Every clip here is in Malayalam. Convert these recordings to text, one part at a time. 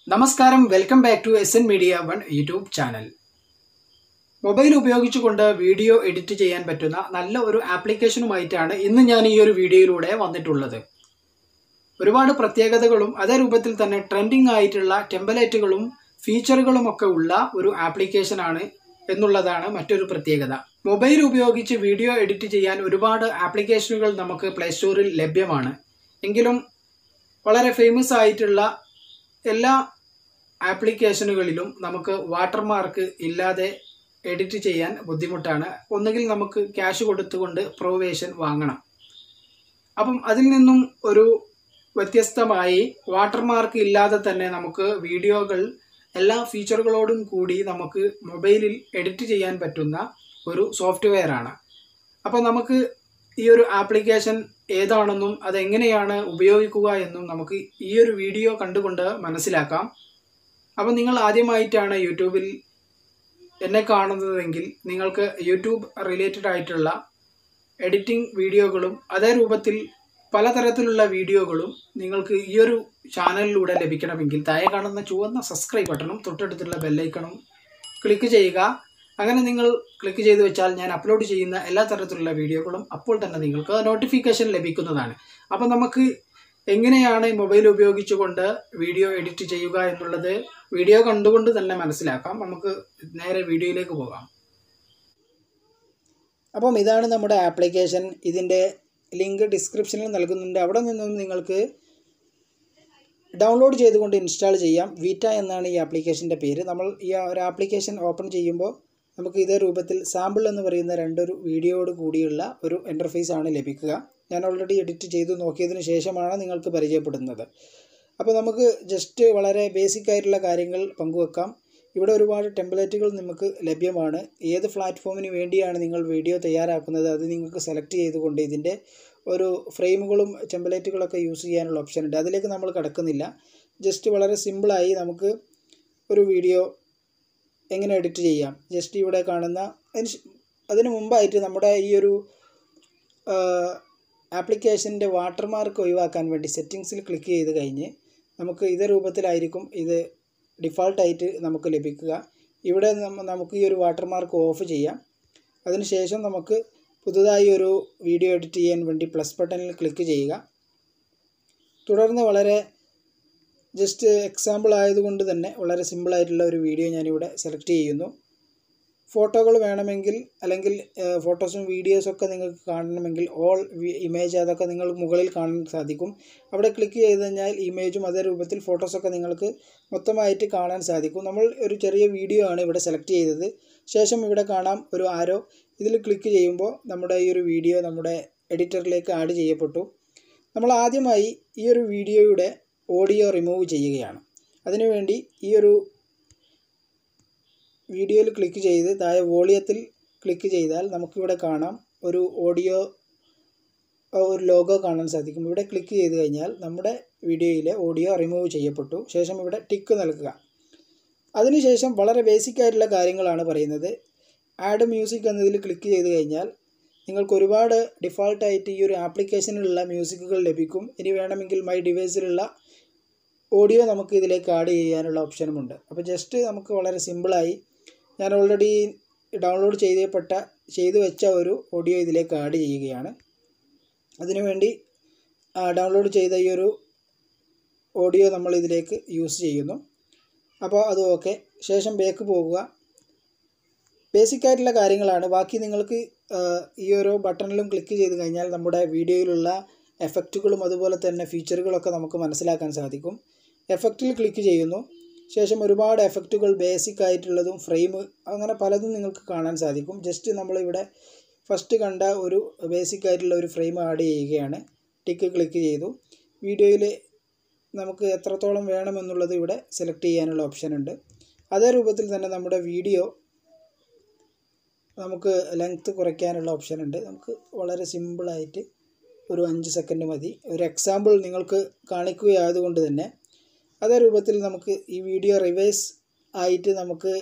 നമസ്കാരം welcome back to S N media one YouTube channel mobile ഉപയോഗിച്ചുകൊണ്ട് വീഡിയോ എഡിറ്റ് ചെയ്യാൻ പറ്റുന്ന നല്ല ഒരു ആപ്ലിക്കേഷനുമായിട്ടാണ് ഇന്ന് ഞാൻ ഈ ഒരു വീഡിയോയിലൂടെ വന്നിട്ടുള്ളത് ഒരുപാട് പ്രത്യേകതകളും അതേ രൂപത്തിൽ തന്നെ ട്രെൻഡിങ് ആയിട്ടുള്ള ടെമ്പലേറ്റുകളും ഫീച്ചറുകളും ഒക്കെ ഉള്ള ഒരു ആപ്ലിക്കേഷനാണ് എന്നുള്ളതാണ് മറ്റൊരു പ്രത്യേകത മൊബൈൽ ഉപയോഗിച്ച് വീഡിയോ എഡിറ്റ് ചെയ്യാൻ ഒരുപാട് ആപ്ലിക്കേഷനുകൾ നമുക്ക് പ്ലേ സ്റ്റോറിൽ ലഭ്യമാണ് എങ്കിലും വളരെ ഫേമസ് ആയിട്ടുള്ള എല്ലാ ആപ്ലിക്കേഷനുകളിലും നമുക്ക് വാട്ടർമാർക്ക് ഇല്ലാതെ എഡിറ്റ് ചെയ്യാൻ ബുദ്ധിമുട്ടാണ് ഒന്നുകിൽ നമുക്ക് ക്യാഷ് കൊടുത്തുകൊണ്ട് പ്രൊവേഷൻ വാങ്ങണം അപ്പം അതിൽ നിന്നും ഒരു വ്യത്യസ്തമായി വാട്ടർമാർക്ക് ഇല്ലാതെ തന്നെ നമുക്ക് വീഡിയോകൾ എല്ലാ ഫീച്ചറുകളോടും കൂടി നമുക്ക് മൊബൈലിൽ എഡിറ്റ് ചെയ്യാൻ പറ്റുന്ന ഒരു സോഫ്റ്റ്വെയർ ആണ് അപ്പോൾ നമുക്ക് ഈ ഒരു ആപ്ലിക്കേഷൻ ഏതാണെന്നും അതെങ്ങനെയാണ് ഉപയോഗിക്കുക എന്നും നമുക്ക് ഈ ഒരു വീഡിയോ കണ്ടുകൊണ്ട് മനസ്സിലാക്കാം അപ്പോൾ നിങ്ങൾ ആദ്യമായിട്ടാണ് യൂട്യൂബിൽ എന്നെ കാണുന്നതെങ്കിൽ നിങ്ങൾക്ക് യൂട്യൂബ് റിലേറ്റഡ് ആയിട്ടുള്ള എഡിറ്റിംഗ് വീഡിയോകളും അതേ രൂപത്തിൽ പലതരത്തിലുള്ള വീഡിയോകളും നിങ്ങൾക്ക് ഈ ഒരു ചാനലിലൂടെ ലഭിക്കണമെങ്കിൽ താഴെ കാണുന്ന ചുവന്ന സബ്സ്ക്രൈബ് ബട്ടണും തൊട്ടടുത്തുള്ള ബെല്ലൈക്കണും ക്ലിക്ക് ചെയ്യുക അങ്ങനെ നിങ്ങൾ ക്ലിക്ക് ചെയ്ത് വെച്ചാൽ ഞാൻ അപ്ലോഡ് ചെയ്യുന്ന എല്ലാ തരത്തിലുള്ള വീഡിയോകളും അപ്പോൾ തന്നെ നിങ്ങൾക്ക് നോട്ടിഫിക്കേഷൻ ലഭിക്കുന്നതാണ് അപ്പോൾ നമുക്ക് എങ്ങനെയാണ് മൊബൈൽ ഉപയോഗിച്ചുകൊണ്ട് വീഡിയോ എഡിറ്റ് ചെയ്യുക എന്നുള്ളത് വീഡിയോ കണ്ടുകൊണ്ട് തന്നെ മനസ്സിലാക്കാം നമുക്ക് നേരെ വീഡിയോയിലേക്ക് പോകാം അപ്പം ഇതാണ് നമ്മുടെ ആപ്ലിക്കേഷൻ ഇതിൻ്റെ ലിങ്ക് ഡിസ്ക്രിപ്ഷനിൽ നൽകുന്നുണ്ട് അവിടെ നിന്നും നിങ്ങൾക്ക് ഡൗൺലോഡ് ചെയ്തുകൊണ്ട് ഇൻസ്റ്റാൾ ചെയ്യാം വീറ്റ എന്നാണ് ഈ ആപ്ലിക്കേഷൻ്റെ പേര് നമ്മൾ ഈ ഒരു ആപ്ലിക്കേഷൻ ഓപ്പൺ ചെയ്യുമ്പോൾ നമുക്ക് ഇതേ രൂപത്തിൽ സാമ്പിൾ എന്ന് പറയുന്ന രണ്ടൊരു വീഡിയോയോട് കൂടിയുള്ള ഒരു ഇൻ്റർഫേസ് ആണ് ലഭിക്കുക ഞാൻ ഓൾറെഡി എഡിറ്റ് ചെയ്തു നോക്കിയതിന് ശേഷമാണ് നിങ്ങൾക്ക് പരിചയപ്പെടുന്നത് അപ്പോൾ നമുക്ക് ജസ്റ്റ് വളരെ ബേസിക് ആയിട്ടുള്ള കാര്യങ്ങൾ പങ്കുവെക്കാം ഇവിടെ ഒരുപാട് ടെംപ്ലേറ്റുകൾ നമുക്ക് ലഭ്യമാണ് ഏത് പ്ലാറ്റ്ഫോമിന് വേണ്ടിയാണ് നിങ്ങൾ വീഡിയോ തയ്യാറാക്കുന്നത് അത് നിങ്ങൾക്ക് സെലക്ട് ചെയ്തുകൊണ്ട് ഇതിൻ്റെ ഒരു ഫ്രെയിമുകളും ടെംപ്ലേറ്റുകളൊക്കെ യൂസ് ചെയ്യാനുള്ള ഓപ്ഷൻ ഉണ്ട് അതിലേക്ക് നമ്മൾ കിടക്കുന്നില്ല ജസ്റ്റ് വളരെ സിമ്പിളായി നമുക്ക് ഒരു വീഡിയോ എങ്ങനെ എഡിറ്റ് ചെയ്യാം ജസ്റ്റ് ഇവിടെ കാണുന്ന അതിന് അതിന് മുമ്പായിട്ട് നമ്മുടെ ഈ ഒരു ആപ്ലിക്കേഷൻ്റെ വാട്ടർമാർക്ക് ഒഴിവാക്കാൻ വേണ്ടി സെറ്റിങ്സിൽ ക്ലിക്ക് ചെയ്ത് കഴിഞ്ഞ് നമുക്ക് ഇതേ രൂപത്തിലായിരിക്കും ഇത് ഡിഫാൾട്ടായിട്ട് നമുക്ക് ലഭിക്കുക ഇവിടെ നമുക്ക് ഈ ഒരു വാട്ടർമാർക്ക് ഓഫ് ചെയ്യാം അതിനുശേഷം നമുക്ക് പുതുതായി ഒരു വീഡിയോ എഡിറ്റ് ചെയ്യാൻ വേണ്ടി പ്ലസ് ബട്ടണിൽ ക്ലിക്ക് ചെയ്യുക തുടർന്ന് വളരെ ജസ്റ്റ് എക്സാമ്പിൾ ആയതുകൊണ്ട് തന്നെ വളരെ സിമ്പിളായിട്ടുള്ള ഒരു വീഡിയോ ഞാനിവിടെ സെലക്ട് ചെയ്യുന്നു ഫോട്ടോകൾ വേണമെങ്കിൽ അല്ലെങ്കിൽ ഫോട്ടോസും വീഡിയോസൊക്കെ നിങ്ങൾക്ക് കാണണമെങ്കിൽ ഓൾ ഇമേജ് അതൊക്കെ നിങ്ങൾക്ക് മുകളിൽ കാണാൻ സാധിക്കും അവിടെ ക്ലിക്ക് ചെയ്ത് കഴിഞ്ഞാൽ ഇമേജും അതേ രൂപത്തിൽ ഫോട്ടോസൊക്കെ നിങ്ങൾക്ക് മൊത്തമായിട്ട് കാണാൻ സാധിക്കും നമ്മൾ ഒരു ചെറിയ വീഡിയോ ആണ് ഇവിടെ സെലക്ട് ചെയ്തത് ശേഷം ഇവിടെ കാണാം ഒരു ആരോ ഇതിൽ ക്ലിക്ക് ചെയ്യുമ്പോൾ നമ്മുടെ ഈ ഒരു വീഡിയോ നമ്മുടെ എഡിറ്ററിലേക്ക് ആഡ് ചെയ്യപ്പെട്ടു നമ്മൾ ആദ്യമായി ഈ ഒരു വീഡിയോയുടെ ഓഡിയോ റിമൂവ് ചെയ്യുകയാണ് അതിനുവേണ്ടി ഈ ഒരു വീഡിയോയിൽ ക്ലിക്ക് ചെയ്ത് താഴെ വോളിയത്തിൽ ക്ലിക്ക് ചെയ്താൽ നമുക്കിവിടെ കാണാം ഒരു ഓഡിയോ ഒരു ലോഗോ കാണാൻ സാധിക്കും ഇവിടെ ക്ലിക്ക് ചെയ്ത് കഴിഞ്ഞാൽ നമ്മുടെ വീഡിയോയിലെ ഓഡിയോ റിമൂവ് ചെയ്യപ്പെട്ടു ശേഷം ഇവിടെ ടിക്ക് നൽകുക അതിനുശേഷം വളരെ ബേസിക് ആയിട്ടുള്ള കാര്യങ്ങളാണ് പറയുന്നത് ആഡ് മ്യൂസിക് എന്നതിൽ ക്ലിക്ക് ചെയ്ത് കഴിഞ്ഞാൽ നിങ്ങൾക്ക് ഒരുപാട് ഡിഫാൾട്ടായിട്ട് ഈ ഒരു ആപ്ലിക്കേഷനിലുള്ള മ്യൂസിക്കുകൾ ലഭിക്കും ഇനി വേണമെങ്കിൽ മൈ ഡിവൈസിലുള്ള ഓഡിയോ നമുക്ക് ഇതിലേക്ക് ആഡ് ചെയ്യാനുള്ള ഓപ്ഷനുമുണ്ട് അപ്പോൾ ജസ്റ്റ് നമുക്ക് വളരെ സിമ്പിളായി ഞാൻ ഓൾറെഡി ഡൗൺലോഡ് ചെയ്യപ്പെട്ട ചെയ്തു വെച്ച ഒരു ഓഡിയോ ഇതിലേക്ക് ആഡ് ചെയ്യുകയാണ് അതിനുവേണ്ടി ഡൗൺലോഡ് ചെയ്ത ഈ ഒരു ഓഡിയോ നമ്മൾ ഇതിലേക്ക് യൂസ് ചെയ്യുന്നു അപ്പോൾ അത് ഓക്കെ ശേഷം ബേക്ക് പോകുക ബേസിക് ആയിട്ടുള്ള കാര്യങ്ങളാണ് ബാക്കി നിങ്ങൾക്ക് ഈ ഒരു ബട്ടണിലും ക്ലിക്ക് ചെയ്ത് കഴിഞ്ഞാൽ നമ്മുടെ വീഡിയോയിലുള്ള എഫക്റ്റുകളും അതുപോലെ തന്നെ ഫീച്ചറുകളൊക്കെ നമുക്ക് മനസ്സിലാക്കാൻ സാധിക്കും എഫക്റ്റിൽ ക്ലിക്ക് ചെയ്യുന്നു ശേഷം ഒരുപാട് എഫക്റ്റുകൾ ബേസിക് ആയിട്ടുള്ളതും ഫ്രെയിം അങ്ങനെ പലതും നിങ്ങൾക്ക് കാണാൻ സാധിക്കും ജസ്റ്റ് നമ്മളിവിടെ ഫസ്റ്റ് കണ്ട ഒരു ബേസിക് ആയിട്ടുള്ള ഒരു ഫ്രെയിം ആഡ് ചെയ്യുകയാണ് ടിക്ക് ക്ലിക്ക് ചെയ്തു വീഡിയോയിൽ നമുക്ക് എത്രത്തോളം വേണമെന്നുള്ളത് ഇവിടെ സെലക്ട് ചെയ്യാനുള്ള ഓപ്ഷൻ ഉണ്ട് അതേ രൂപത്തിൽ തന്നെ നമ്മുടെ വീഡിയോ നമുക്ക് ലെങ്ത്ത് കുറയ്ക്കാനുള്ള ഓപ്ഷൻ ഉണ്ട് നമുക്ക് വളരെ സിമ്പിളായിട്ട് ഒരു അഞ്ച് സെക്കൻഡ് മതി ഒരു എക്സാമ്പിൾ നിങ്ങൾക്ക് കാണിക്കുകയായതുകൊണ്ട് തന്നെ അതേ രൂപത്തിൽ നമുക്ക് ഈ വീഡിയോ റിവേഴ്സ് ആയിട്ട് നമുക്ക്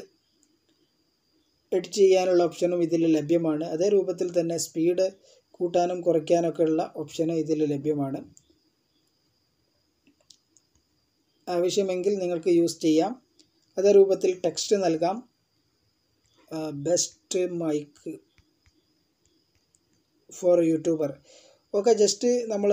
എഡിറ്റ് ചെയ്യാനുള്ള ഓപ്ഷനും ഇതിൽ ലഭ്യമാണ് അതേ രൂപത്തിൽ തന്നെ സ്പീഡ് കൂട്ടാനും കുറയ്ക്കാനൊക്കെ ഉള്ള ഓപ്ഷനും ഇതിൽ ലഭ്യമാണ് ആവശ്യമെങ്കിൽ നിങ്ങൾക്ക് യൂസ് ചെയ്യാം അതേ രൂപത്തിൽ ടെക്സ്റ്റ് നൽകാം best mic for YouTuber okay just നമ്മൾ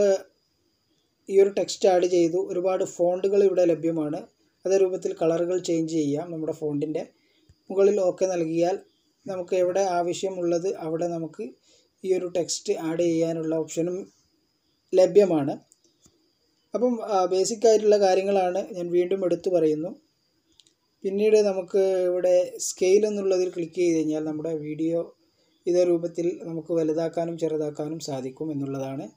ഈ ഒരു ടെക്സ്റ്റ് ആഡ് ചെയ്തു ഒരുപാട് ഫോണ്ടുകൾ ഇവിടെ ലഭ്യമാണ് അതേ രൂപത്തിൽ കളറുകൾ ചേഞ്ച് ചെയ്യാം നമ്മുടെ ഫോണ്ടിൻ്റെ മുകളിൽ ഓക്കെ നൽകിയാൽ നമുക്ക് എവിടെ ആവശ്യമുള്ളത് അവിടെ നമുക്ക് ഈ ഒരു ടെക്സ്റ്റ് ആഡ് ചെയ്യാനുള്ള ഓപ്ഷനും ലഭ്യമാണ് അപ്പം ബേസിക് ആയിട്ടുള്ള കാര്യങ്ങളാണ് ഞാൻ വീണ്ടും എടുത്തു പറയുന്നു പിന്നീട് നമുക്ക് ഇവിടെ സ്കെയിൽ എന്നുള്ളതിൽ ക്ലിക്ക് ചെയ്ത് കഴിഞ്ഞാൽ നമ്മുടെ വീഡിയോ ഇതേ രൂപത്തിൽ നമുക്ക് വലുതാക്കാനും ചെറുതാക്കാനും സാധിക്കും എന്നുള്ളതാണ്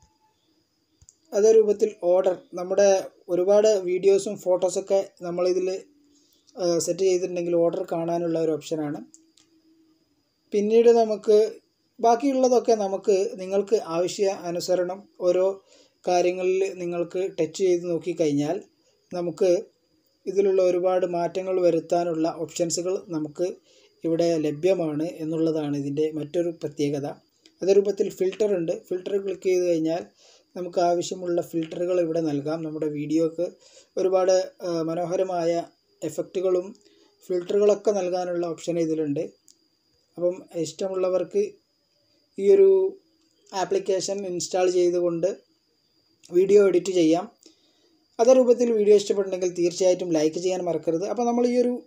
അതേ രൂപത്തിൽ ഓർഡർ നമ്മുടെ ഒരുപാട് വീഡിയോസും ഫോട്ടോസൊക്കെ നമ്മളിതിൽ സെറ്റ് ചെയ്തിട്ടുണ്ടെങ്കിൽ ഓർഡർ കാണാനുള്ള ഒരു ഓപ്ഷനാണ് പിന്നീട് നമുക്ക് ബാക്കിയുള്ളതൊക്കെ നമുക്ക് നിങ്ങൾക്ക് ആവശ്യ അനുസരണം ഓരോ കാര്യങ്ങളിൽ നിങ്ങൾക്ക് ടച്ച് ചെയ്ത് നോക്കിക്കഴിഞ്ഞാൽ നമുക്ക് ഇതിലുള്ള ഒരുപാട് മാറ്റങ്ങൾ വരുത്താനുള്ള ഓപ്ഷൻസുകൾ നമുക്ക് ഇവിടെ ലഭ്യമാണ് എന്നുള്ളതാണ് ഇതിൻ്റെ മറ്റൊരു പ്രത്യേകത അതേ രൂപത്തിൽ ഫിൽറ്റർ ഉണ്ട് ഫിൽറ്റർ ക്ലിക്ക് ചെയ്ത് കഴിഞ്ഞാൽ നമുക്ക് ആവശ്യമുള്ള ഫിൽറ്ററുകൾ ഇവിടെ നൽകാം നമ്മുടെ വീഡിയോക്ക് ഒരുപാട് മനോഹരമായ എഫക്റ്റുകളും ഫിൽറ്ററുകളൊക്കെ നൽകാനുള്ള ഓപ്ഷൻ ഇതിലുണ്ട് അപ്പം ഇഷ്ടമുള്ളവർക്ക് ഈ ഒരു ആപ്ലിക്കേഷൻ ഇൻസ്റ്റാൾ ചെയ്തുകൊണ്ട് വീഡിയോ എഡിറ്റ് ചെയ്യാം അതേ രൂപത്തിൽ വീഡിയോ ഇഷ്ടപ്പെട്ടുണ്ടെങ്കിൽ തീർച്ചയായിട്ടും ലൈക്ക് ചെയ്യാൻ മറക്കരുത് അപ്പോൾ നമ്മൾ ഈ ഒരു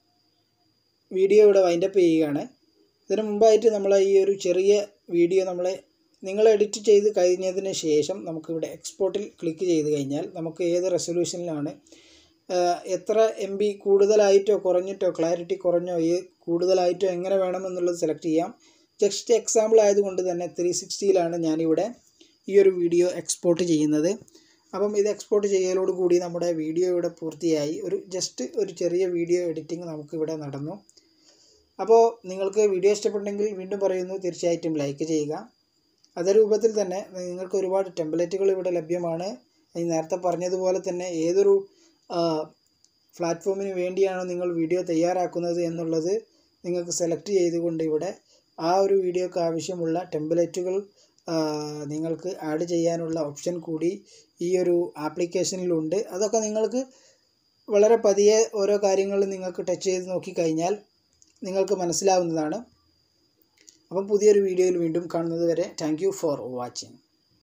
വീഡിയോ ഇവിടെ വൈൻഡപ്പ് ചെയ്യുകയാണ് ഇതിന് മുമ്പായിട്ട് നമ്മൾ ഈ ഒരു ചെറിയ വീഡിയോ നമ്മളെ നിങ്ങൾ എഡിറ്റ് ചെയ്ത് കഴിഞ്ഞതിന് ശേഷം നമുക്കിവിടെ എക്സ്പോർട്ടിൽ ക്ലിക്ക് ചെയ്ത് കഴിഞ്ഞാൽ നമുക്ക് ഏത് റെസൊല്യൂഷനിലാണ് എത്ര എം ബി കൂടുതലായിട്ടോ കുറഞ്ഞിട്ടോ ക്ലാരിറ്റി കുറഞ്ഞോ ഈ കൂടുതലായിട്ടോ എങ്ങനെ വേണമെന്നുള്ളത് സെലക്ട് ചെയ്യാം ജസ്റ്റ് എക്സാമ്പിൾ ആയതുകൊണ്ട് തന്നെ ത്രീ സിക്സ്റ്റിയിലാണ് ഞാനിവിടെ ഈ ഒരു വീഡിയോ എക്സ്പോർട്ട് ചെയ്യുന്നത് അപ്പം ഇത് എക്സ്പോർട്ട് ചെയ്യലോട് കൂടി നമ്മുടെ വീഡിയോ ഇവിടെ പൂർത്തിയായി ഒരു ജസ്റ്റ് ഒരു ചെറിയ വീഡിയോ എഡിറ്റിംഗ് നമുക്കിവിടെ നടന്നു അപ്പോൾ നിങ്ങൾക്ക് വീഡിയോ ഇഷ്ടപ്പെട്ടെങ്കിൽ വീണ്ടും പറയുന്നു തീർച്ചയായിട്ടും ലൈക്ക് ചെയ്യുക അതേ രൂപത്തിൽ തന്നെ നിങ്ങൾക്ക് ഒരുപാട് ടെംപ്ലേറ്റുകൾ ഇവിടെ ലഭ്യമാണ് ഈ നേരത്തെ പറഞ്ഞതുപോലെ തന്നെ ഏതൊരു പ്ലാറ്റ്ഫോമിന് വേണ്ടിയാണോ നിങ്ങൾ വീഡിയോ തയ്യാറാക്കുന്നത് എന്നുള്ളത് നിങ്ങൾക്ക് സെലക്ട് ചെയ്തുകൊണ്ട് ഇവിടെ ആ ഒരു വീഡിയോക്ക് ആവശ്യമുള്ള ടെംപ്ലേറ്റുകൾ നിങ്ങൾക്ക് ആഡ് ചെയ്യാനുള്ള ഓപ്ഷൻ കൂടി ഈ ഒരു ആപ്ലിക്കേഷനിലുണ്ട് അതൊക്കെ നിങ്ങൾക്ക് വളരെ പതിയെ ഓരോ കാര്യങ്ങളും നിങ്ങൾക്ക് ടച്ച് ചെയ്ത് നോക്കിക്കഴിഞ്ഞാൽ നിങ്ങൾക്ക് മനസ്സിലാവുന്നതാണ് അപ്പം പുതിയൊരു വീഡിയോയിൽ വീണ്ടും കാണുന്നത് വരെ താങ്ക് ഫോർ വാച്ചിങ്